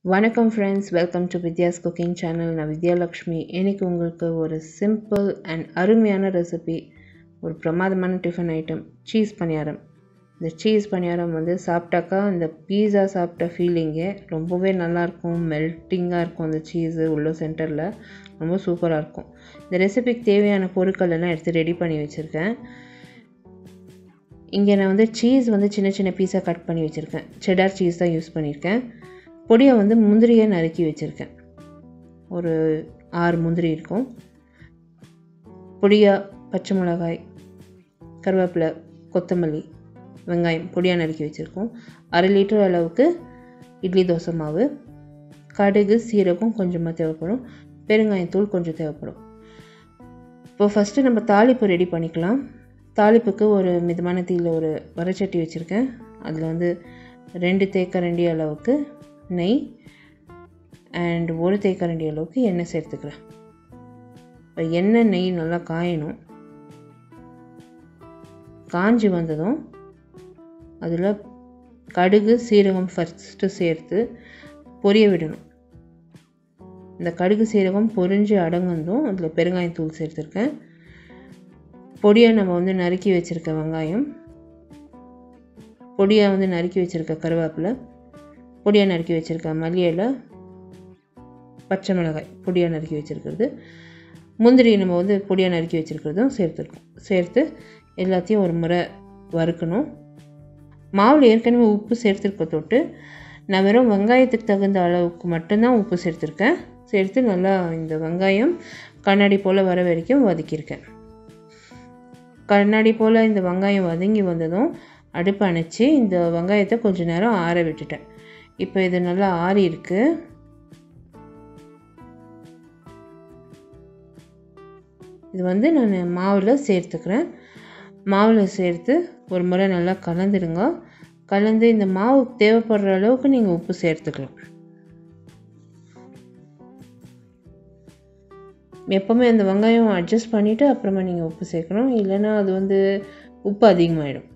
வணக்கம் friends welcome to Vidya's cooking channel நான் வித்யாலக்ஷ்மி இன்னைக்கு உங்களுக்கு ஒரு சிம்பிள் அண்ட் அருமையான ரெசிபி ஒரு பிரமாதமான டிஃபன் ஐட்டம் சீஸ் பணியாரம் இந்த சீஸ் பணியாரம் வந்து சாப்பிட்டாக்கா இந்த பீஸா சாப்பிட்ட ஃபீலிங்கே ரொம்பவே நல்லாயிருக்கும் மெல்ட்டிங்காக இருக்கும் அந்த சீஸு உள்ள சென்டரில் ரொம்ப சூப்பராக இருக்கும் இந்த ரெசிபிக்கு தேவையான பொருட்கள் எல்லாம் எடுத்து ரெடி பண்ணி வச்சுருக்கேன் இங்கே நான் வந்து சீஸ் வந்து சின்ன சின்ன பீஸாக கட் பண்ணி வச்சுருக்கேன் செடார் சீஸ் தான் யூஸ் பண்ணியிருக்கேன் பொடியை வந்து முந்திரியை நறுக்கி வச்சுருக்கேன் ஒரு ஆறு முந்திரி இருக்கும் பொடியாக பச்சை மிளகாய் கருவேப்பிலை கொத்தமல்லி வெங்காயம் பொடியாக நறுக்கி வச்சுருக்கோம் அரை லிட்டர் அளவுக்கு இட்லி தோசை மாவு கடுகு சீரகம் கொஞ்சமாக தேவைப்படும் பெருங்காயத்தூள் கொஞ்சம் தேவைப்படும் இப்போ ஃபஸ்ட்டு நம்ம தாளிப்பு ரெடி பண்ணிக்கலாம் தாளிப்புக்கு ஒரு மிதமான தீயில் ஒரு வரைச்சட்டி வச்சுருக்கேன் அதில் வந்து ரெண்டு தேக்கரண்டி அளவுக்கு நெய் அண்ட் ஒரு தேக்கரண்டி அளவுக்கு எண்ணெய் சேர்த்துக்கிறேன் இப்போ எண்ணெய் நெய் நல்லா காயணும் காஞ்சி வந்ததும் அதில் கடுகு சீரகம் ஃபஸ்ட்டு சேர்த்து பொரிய விடணும் இந்த கடுகு சீரகம் பொரிஞ்சு அடங்கந்தும் அதில் பெருங்காயத்தூள் சேர்த்துருக்கேன் பொடியாக நம்ம வந்து நறுக்கி வச்சுருக்க வெங்காயம் பொடியாக வந்து நறுக்கி வச்சுருக்க கருவேப்பிலை பொடியாக நறுக்கி வச்சுருக்க மல்லி இலை பச்சை மிளகாய் பொடியாக நறுக்கி வச்சுருக்கிறது முந்திரி நம்ம வந்து பொடியாக நறுக்கி வச்சுருக்கிறதும் சேர்த்துருக்கோம் சேர்த்து எல்லாத்தையும் ஒரு முறை வறுக்கணும் மாவில் ஏற்கனவே உப்பு சேர்த்துருக்க தொட்டு நான் வெறும் வெங்காயத்துக்கு தகுந்த அளவுக்கு மட்டும்தான் உப்பு சேர்த்துருக்கேன் சேர்த்து நல்லா இந்த வெங்காயம் கண்ணாடி போல் வர வரைக்கும் வதக்கியிருக்கேன் கண்ணாடி போல் இந்த வெங்காயம் வதங்கி வந்ததும் அடுப்பு அணைச்சி இந்த வெங்காயத்தை கொஞ்ச நேரம் ஆற விட்டுட்டேன் இப்போ இது நல்லா ஆறி இருக்கு இது வந்து நான் மாவில் சேர்த்துக்கிறேன் மாவில் சேர்த்து ஒரு முறை நல்லா கலந்துடுங்க கலந்து இந்த மாவு தேவைப்படுற அளவுக்கு நீங்கள் உப்பு சேர்த்துக்கலாம் எப்போவுமே அந்த வெங்காயம் அட்ஜஸ்ட் பண்ணிவிட்டு அப்புறமா நீங்கள் உப்பு சேர்க்கணும் இல்லைன்னா அது வந்து உப்பு அதிகமாகிடும்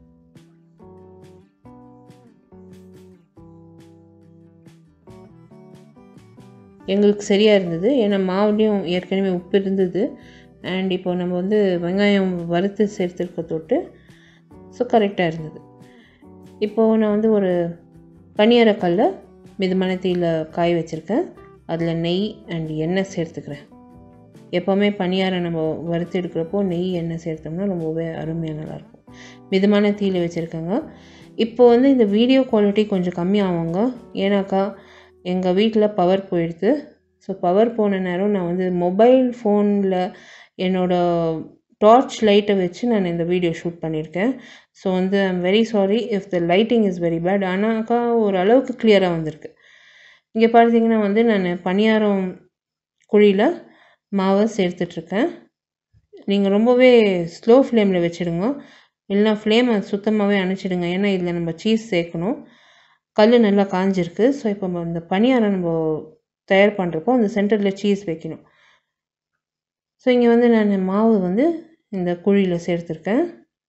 எங்களுக்கு சரியாக இருந்தது ஏன்னா மாவுலேயும் ஏற்கனவே உப்பு இருந்தது அண்ட் இப்போ நம்ம வந்து வெங்காயம் வறுத்து சேர்த்துருக்க தொட்டு ஸோ கரெக்டாக இருந்தது இப்போது நான் வந்து ஒரு பனியாரக்கல்ல மிதமான தீயில் காய வச்சுருக்கேன் அதில் நெய் அண்ட் எண்ணெய் சேர்த்துக்கிறேன் எப்போவுமே பனியாரம் நம்ம வறுத்து எடுக்கிறப்போ நெய் எண்ணெய் சேர்த்தோம்னா ரொம்பவே அருமையாக நல்லாயிருக்கும் மிதமான தீயில் வச்சுருக்கேங்க இப்போ வந்து இந்த வீடியோ குவாலிட்டி கொஞ்சம் கம்மியாகுங்க ஏன்னாக்கா எங்கள் வீட்டில் பவர் போயிடுது ஸோ பவர் போன நேரம் நான் வந்து மொபைல் ஃபோனில் என்னோடய டார்ச் லைட்டை வச்சு நான் இந்த வீடியோ ஷூட் பண்ணியிருக்கேன் ஸோ வந்து I am very sorry if the lighting is very bad ஆனாக்கா ஓரளவுக்கு கிளியராக வந்திருக்கு இங்கே பார்த்தீங்கன்னா வந்து நான் பணியாரம் குழியில் மாவை சேர்த்துட்ருக்கேன் நீங்கள் ரொம்பவே ஸ்லோ ஃப்ளேமில் வச்சுடுங்க இல்லைனா ஃப்ளேமை சுத்தமாகவே அணைச்சிடுங்க ஏன்னா இதில் நம்ம சீஸ் சேர்க்கணும் கல் நல்லா காஞ்சிருக்கு ஸோ இப்போ இந்த பனியாரம் நம்ம தயார் பண்ணுறப்போ அந்த சென்டரில் சீஸ் வைக்கணும் ஸோ இங்கே வந்து நான் மாவு வந்து இந்த குழியில் சேர்த்துருக்கேன்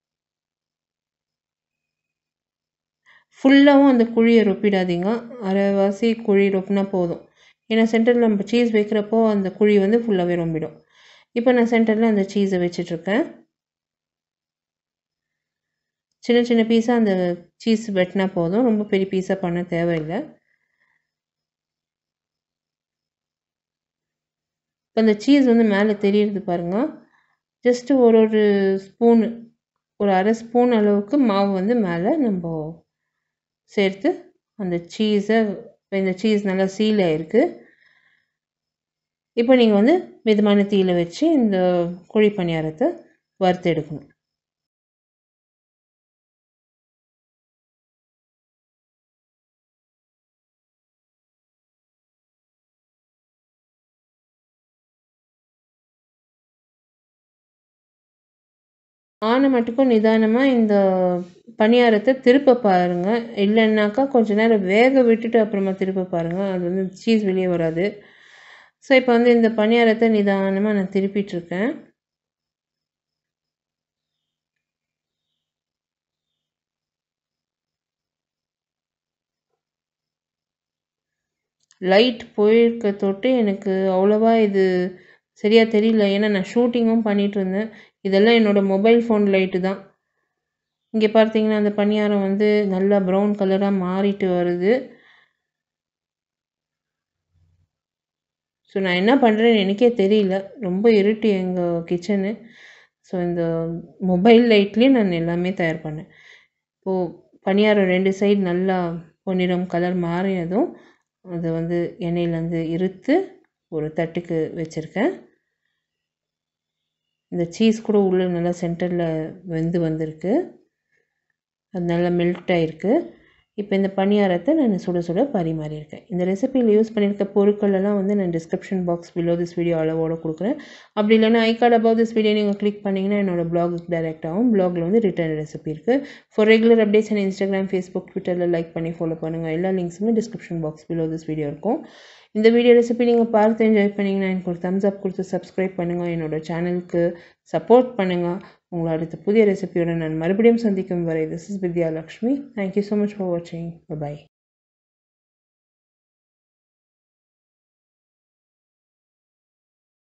ஃபுல்லாகவும் அந்த குழியை ரொப்பிடாதீங்க அரைவாசி குழி ரொப்பினா போதும் ஏன்னா சென்டரில் நம்ம சீஸ் வைக்கிறப்போ அந்த குழி வந்து ஃபுல்லாகவே ரொம்பிடும் இப்போ நான் சென்டரில் அந்த சீஸை வச்சிட்ருக்கேன் சின்ன சின்ன பீஸாக அந்த சீஸ் வெட்டினா போதும் ரொம்ப பெரிய பீஸாக பண்ண தேவையில்லை இப்போ அந்த சீஸ் வந்து மேலே தெரியுறது பாருங்கள் ஜஸ்ட்டு ஒரு ஒரு ஸ்பூனு ஒரு அரை ஸ்பூன் அளவுக்கு மாவு வந்து மேலே நம்ம சேர்த்து அந்த சீஸை இந்த சீஸ் நல்லா சீல் ஆகிருக்கு இப்போ நீங்கள் வந்து மிதமான தீயில் வச்சு இந்த குழி பணியாரத்தை வறுத்து எடுக்கணும் ஆன மட்டுக்கும் நிதானமாக இந்த பணியாரத்தை திருப்ப பாருங்கள் இல்லைன்னாக்கா கொஞ்ச நேரம் வேக விட்டுட்டு அப்புறமா திருப்ப பாருங்கள் அது வந்து சீஸ் வெளியே வராது ஸோ இப்போ வந்து இந்த பணியாரத்தை நிதானமாக நான் திருப்பிட்டுருக்கேன் லைட் போயிருக்க தொட்டு எனக்கு அவ்வளோவா இது சரியாக தெரியல ஏன்னா நான் ஷூட்டிங்கும் பண்ணிகிட்டு இருந்தேன் இதெல்லாம் என்னோடய மொபைல் ஃபோன் லைட்டு தான் இங்கே பார்த்தீங்கன்னா அந்த பணியாரம் வந்து நல்லா ப்ரௌன் கலராக மாறிட்டு வருது ஸோ நான் என்ன பண்ணுறேன்னு எனக்கே தெரியல ரொம்ப இருட்டு எங்கள் கிச்சனு ஸோ இந்த மொபைல் லைட்லேயே நான் எல்லாமே தயார் பண்ணேன் இப்போது பணியாரம் ரெண்டு சைடு நல்லா பொன்னிறம் கலர் மாறியதும் அதை வந்து எண்ணெயிலேருந்து இருத்து ஒரு தட்டுக்கு வச்சுருக்கேன் இந்த சீஸ் கூட உள்ளே நல்லா சென்டரில் வெந்து வந்திருக்கு அது நல்லா மெல்ட் ஆகிருக்கு இப்போ இந்த பணியாரத்தை நான் சுட சுட பரிமாறியிருக்கேன் இந்த ரெசிபியில் யூஸ் பண்ணியிருக்க பொருட்கள் எல்லாம் வந்து நான் description box below this video அளவோட கொடுக்குறேன் அப்படி இல்லைன்னா I card above this video நீங்கள் கிளிக் பண்ணிங்கன்னா என்னோட பிளாகுக்கு டைரக்ட் ஆகும் பிளாகில் வந்து ரிட்டர்ன் ரெசிபி இருக்குது for regular updates and Instagram Facebook ட்விட்டரில் லைக் பண்ணி ஃபாலோ பண்ணுங்கள் எல்லா லிங்க்ஸுமே description box below this video இருக்கும் இந்த வீடியோ ரெசிபி நீங்கள் பார்த்து என்ஜாய் பண்ணிங்கன்னா எனக்கு ஒரு தம்ஸ் அப் கொடுத்து சப்ஸ்கிரைப் பண்ணுங்கள் என்னோடய சேனலுக்கு சப்போர்ட் பண்ணுங்கள் உங்களை அடுத்த புதிய ரெசிபியோட நான் மறுபடியும் சந்திக்கும் வரை this is Vidya Lakshmi thank you so much for வாட்சிங் பாய்